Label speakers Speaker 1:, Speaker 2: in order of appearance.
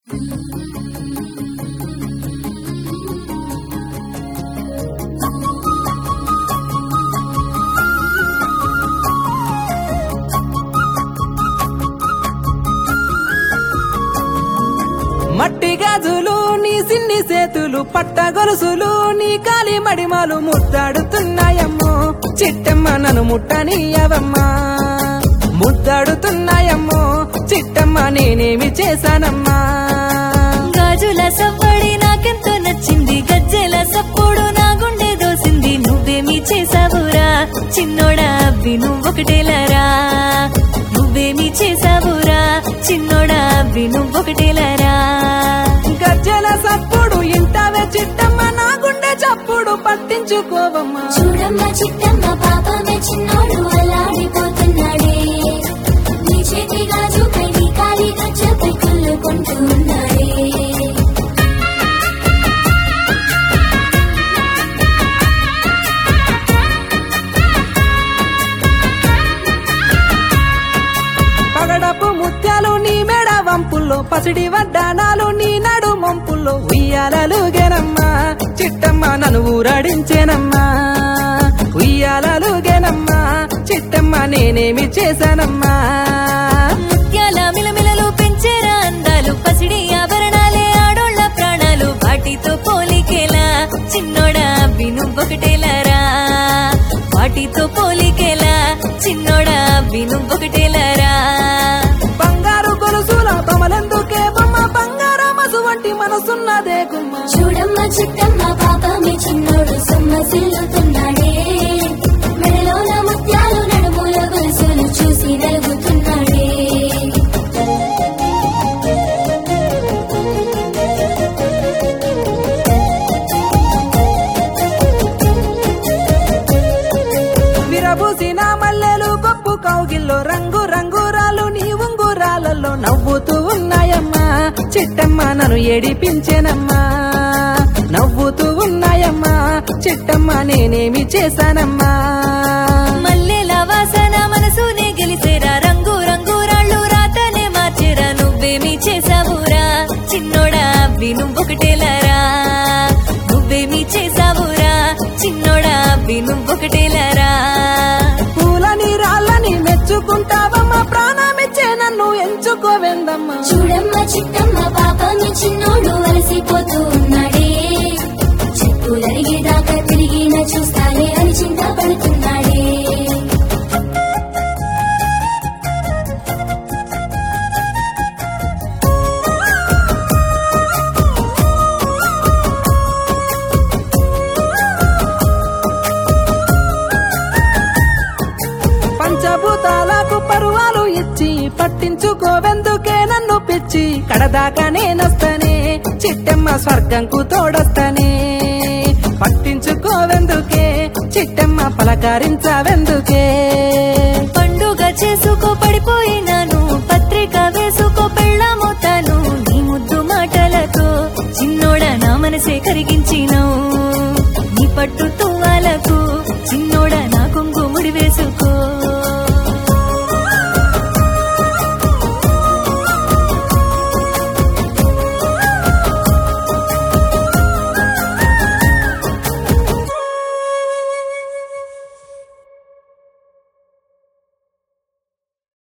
Speaker 1: మట్టి గాజులు నీ సిన్ని సేతులు పట్ట గొలుసులు నీ కాలి మడిమాలు ముద్దాడుతున్నాయమ్మో చిట్టమ్మ నన్ను ముట్టనీయవమ్మా ముద్దాడుతున్నాయమ్మో చిట్టమ్మ నేనేమి చేశానమ్మా
Speaker 2: గాజుల సవ్వడి నాకెంతో నచ్చింది గజ్జెల సప్పుడు నా గుండె దోసింది నువ్వేమి చేసావురా చిన్నోడా అబ్బి నువ్వొకటేలరా నువ్వేమి చేసావురా చిన్నోడా అబ్బి నువ్వొకటేలరా
Speaker 1: గజ్జల సప్పుడు ఇంటావే చిట్టమ్మ నా గుండె చప్పుడు పట్టించుకోవమ్మా
Speaker 3: చూడమ్మ చిట్టమ్మ పాపమే చిన్నోడు అల్లాడిపోతున్నాడే నీ చేతి గాజుపై నీ కాలి గజ్జపై కుళ్ళుకుంటూ ఉన్నాడే
Speaker 1: పగడపు ముత్యాలు నీ మెడ వంపుల్లో పసిడి వడ్డానాలు నీ నడు మంపుల్లో ఉయ్యాలలు గెనమ్మా చిట్టమ్మ నన్ను ఊరాడించేనమ్మా ఉయ్యాలలు గెనమ్మా చిట్టమ్మ నేనేమి చేశానమ్మా
Speaker 2: ముత్యాల మిలమిలలు పెంచేరా అందాలు పసిడి ఆభరణాలే ఆడోళ్ళ ప్రాణాలు వాటితో పోలికేలా చిన్నోడా అబ్బి నువ్వొకటేలరా వాటితో పోలికేలా చిన్నోడా అబ్బి నువ్వొకటేలరా
Speaker 1: బంగారు గొలుసుల బొమ్మలెందుకే బొమ్మ బంగారమసు వంటి మనసున్నదే గుమ్మ
Speaker 3: చూడమ్మ చిట్టమ్మ పాపమే చిన్నోడు సొమ్మసిల్లుతున్నాడే మెడలోన ముత్యాలు నడుముల గొలుసులు చూసి నలుగుతున్నాడే
Speaker 1: విరబూసిన మల్లెలు గొప్పు కౌగిల్లో రంగు రంగురాలు నీ ఉంగురాలలో నవ్వుతూ ఉన్నాయమ్మా చిట్టమ్మ నన్ను ఏడిపించేనమ్మా నవ్వుతూ ఉన్నాయమ్మా చిట్టమ్మ నేనేమి చేశానమ్మా
Speaker 2: మల్లెల వాసన మనసునే గెలిసేరా రంగు రంగు రాళ్ళు రాతనే మార్చేరా నువ్వేమి చేసావురా చిన్నోడా అబ్బి నువ్వొకటేలరా నువ్వేమి చేసావురా చిన్నోడా అబ్బి నువ్వొకటేలరా
Speaker 3: పూలని రాళ్ళని మెచ్చుకుంటావమ్మా ప్రాణమిచ్చే నన్ను ఎంచుకోవెందమ్మా చూడమ్మ చిట్టమ్మ పాపమి చిన్నోడు అలసిపోతూ ఉన్నాడే చెప్పులరిగేదాకా తిరిగిన చూస్తాలే అని చింత పడుతున్నాడే
Speaker 1: పంచభూతాలకు పరువాలు ఇచ్చి పట్టించుకోవెందుకే నన్ను పిచ్చి కడదాకా నేనొస్తనే చిట్టమ్మ స్వర్గంకు తోడొస్తనే పట్టించుకోవెందుకే చిట్టమ్మ పలకరించవెందుకే
Speaker 2: పండుగ చేసుకో పడిపోయినాను